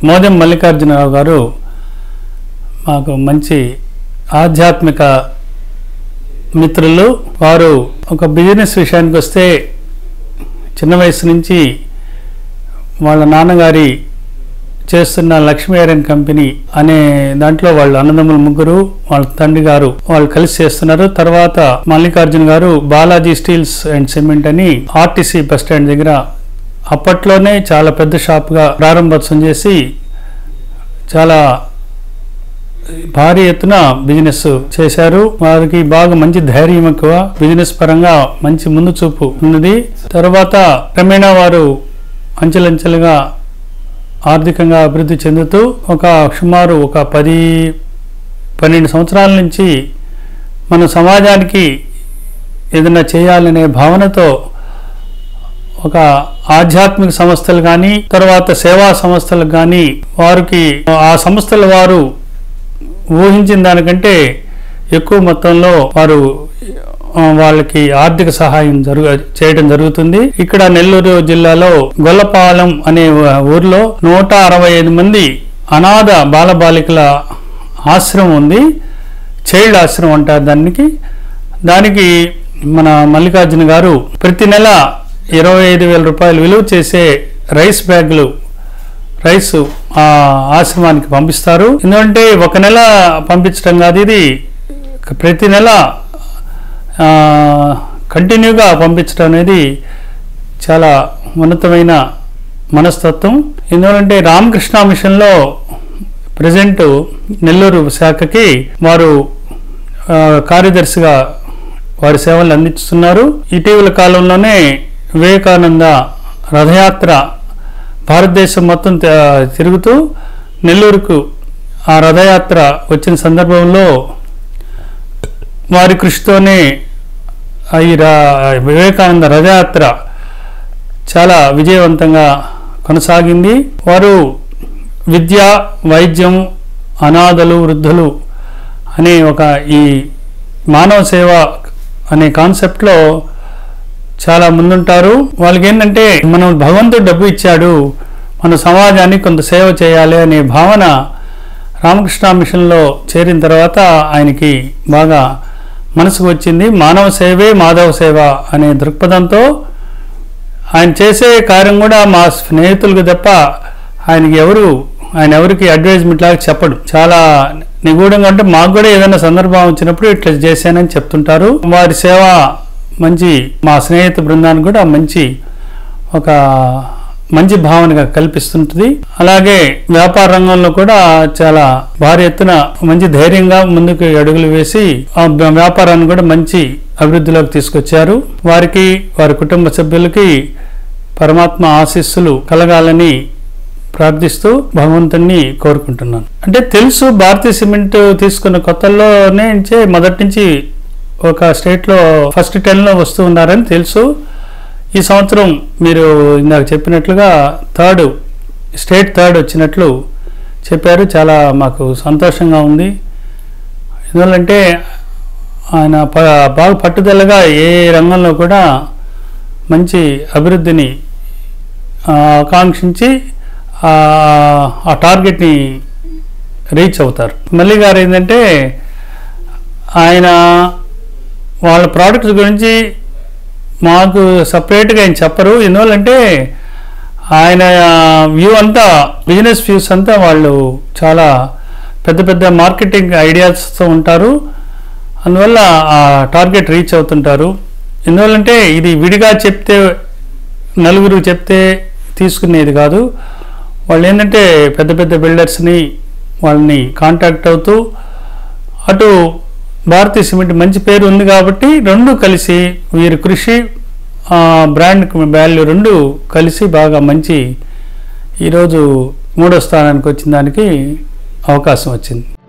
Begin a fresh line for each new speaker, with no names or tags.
మోదెం మల్లికార్జునరావు గారు మాకు మంచి ఆధ్యాత్మిక మిత్రులు వారు ఒక బిజినెస్ విషయానికి వస్తే చిన్న వయసు నుంచి వాళ్ళ నాన్నగారి చేస్తున్న లక్ష్మీ ఐరన్ కంపెనీ అనే దాంట్లో వాళ్ళు అన్నదమ్ములు ముగ్గురు వాళ్ళ తండ్రి గారు వాళ్ళు కలిసి చేస్తున్నారు తర్వాత Mallikarjuna garu Balaji steels and cement అని ఆర్టీసీ బస్ స్టాండ్ దగ్గర అప్పట్లోనే చాలా పెద్ద షాప్గా ప్రారంభోత్సవం చేసి చాలా భారీ ఎత్తున బిజినెస్ చేశారు వారికి బాగా మంచి ధైర్యం ఎక్కువ బిజినెస్ పరంగా మంచి ముందు చూపు ఉన్నది తర్వాత క్రమేణా వారు అంచెలంచెలుగా ఆర్థికంగా అభివృద్ధి చెందుతూ ఒక సుమారు ఒక పది పన్నెండు సంవత్సరాల నుంచి మన సమాజానికి ఏదైనా చేయాలనే భావనతో ఒక ఆధ్యాత్మిక సంస్థలు కానీ తర్వాత సేవా సంస్థలకు కానీ వారికి ఆ సంస్థల వారు ఊహించిన దానికంటే ఎక్కువ మొత్తంలో వారు ఆ, వాళ్ళకి ఆర్థిక సహాయం జరుగు చేయడం జరుగుతుంది ఇక్కడ నెల్లూరు జిల్లాలో గొల్లపాలెం అనే ఊర్లో నూట అరవై ఐదు మంది అనాథ బాలబాలికల ఆశ్రమం ఉంది చైల్డ్ ఆశ్రమం అంటారు దానికి దానికి మన మల్లికార్జున గారు ప్రతి నెల ఇరవై ఐదు వేల రూపాయలు విలువ చేసే రైస్ బ్యాగులు రైస్ ఆ ఆశ్రమానికి పంపిస్తారు ఎందుకంటే ఒక నెల పంపించడం కాదు ఇది ప్రతి నెల ఆ, కంటిన్యూగా పంపించడం అనేది చాలా ఉన్నతమైన మనస్తత్వం ఎందుకంటే రామకృష్ణ మిషన్లో ప్రజెంట్ నెల్లూరు శాఖకి వారు ఆ, కార్యదర్శిగా వారి సేవలు అందిస్తున్నారు ఇటీవల కాలంలోనే వివేకానంద రథయాత్ర భారతదేశం మొత్తం త- తిరుగుతూ నెల్లూరుకు ఆ రథయాత్ర వచ్చిన సందర్భంలో వారి కృషితోనే ఆ ఈ రా వివేకానంద రథయాత్ర చాలా విజయవంతంగా కొనసాగింది వారు విద్య వైద్యం అనాథలు వృద్ధులు అనే ఒక ఈ మానవ సేవ అనే కాన్సెప్ట్లో చాలా ముందుంటారు వాళ్ళకి ఏంటంటే మనం భగవంతుడు డబ్బు ఇచ్చాడు మన సమాజానికి కొంత సేవ చేయాలి అనే భావన రామకృష్ణ మిషన్లో చేరిన తర్వాత ఆయనకి బాగా మనసుకు వచ్చింది మానవ సేవే మాధవ సేవ అనే దృక్పథంతో ఆయన చేసే కార్యం కూడా మా స్నేహితులకు తప్ప ఆయనకి ఎవరు ఆయన ఎవరికి అడ్వైజ్మెంట్ లాగా చెప్పడు చాలా నిగూఢంగా అంటే మాకు కూడా ఏదైనా సందర్భం వచ్చినప్పుడు ఇట్లా చేశానని చెప్తుంటారు వారి సేవ మంచి మా స్నేహిత బృందానికి కూడా మంచి ఒక మంచి భావనగా కల్పిస్తుంటుంది అలాగే వ్యాపార రంగంలో కూడా చాలా భారీ ఎత్తున మంచి ధైర్యంగా ముందుకు అడుగులు వేసి ఆ వ్య- వ్యాపారాన్ని కూడా మంచి అభివృద్ధిలోకి తీసుకొచ్చారు వారికి వారి కుటుంబ సభ్యులకి పరమాత్మ ఆశీస్సులు కలగాలని ప్రార్థిస్తూ భగవంతుణ్ణి కోరుకుంటున్నాను అంటే తెలుసు భారతీయ సిమెంట్ తీసుకున్న కొత్తల్లోనే నుంచే మొదటి నుంచి ఒక స్టేట్లో ఫస్ట్ టెన్లో వస్తూ ఉన్నారని తెలుసు ఈ సంవత్సరం మీరు ఇందాక చెప్పినట్లుగా థర్డ్ స్టేట్ థర్డ్ వచ్చినట్లు చెప్పారు చాలా మాకు సంతోషంగా ఉంది ఎందువల్లంటే ఆయన ప బాగా పట్టుదలగా ఏ రంగంలో కూడా మంచి అభివృద్ధిని ఆ, ఆకాంక్షించి ఆ ఆ టార్గెట్ని రీచ్ అవుతారు మళ్ళీ గారు ఏంటంటే ఆయన వాళ్ళ ప్రోడక్ట్స్ గురించి మాకు సపరేట్గా ఆయన చెప్పరు ఎందువల్లంటే ఆయన వ్యూ అంతా బిజినెస్ వ్యూస్ అంతా వాళ్ళు చాలా పెద్ద పెద్ద మార్కెటింగ్ ఐడియాస్తో ఉంటారు అందువల్ల ఆ టార్గెట్ రీచ్ అవుతుంటారు ఎందువల్లంటే ఇది విడిగా చెప్తే నలుగురు చెప్తే తీసుకునేది కాదు వాళ్ళు ఏంటంటే పెద్ద పెద్ద బిల్డర్స్ని వాళ్ళని కాంటాక్ట్ అవుతూ అటు భారతీయ సిమెంట్ మంచి పేరు ఉంది కాబట్టి రెండు కలిసి వీరి కృషి ఆ, బ్రాండ్ వాల్యూ రెండు కలిసి బాగా మంచి ఈరోజు మూడో స్థానానికి వచ్చిన దానికి అవకాశం వచ్చింది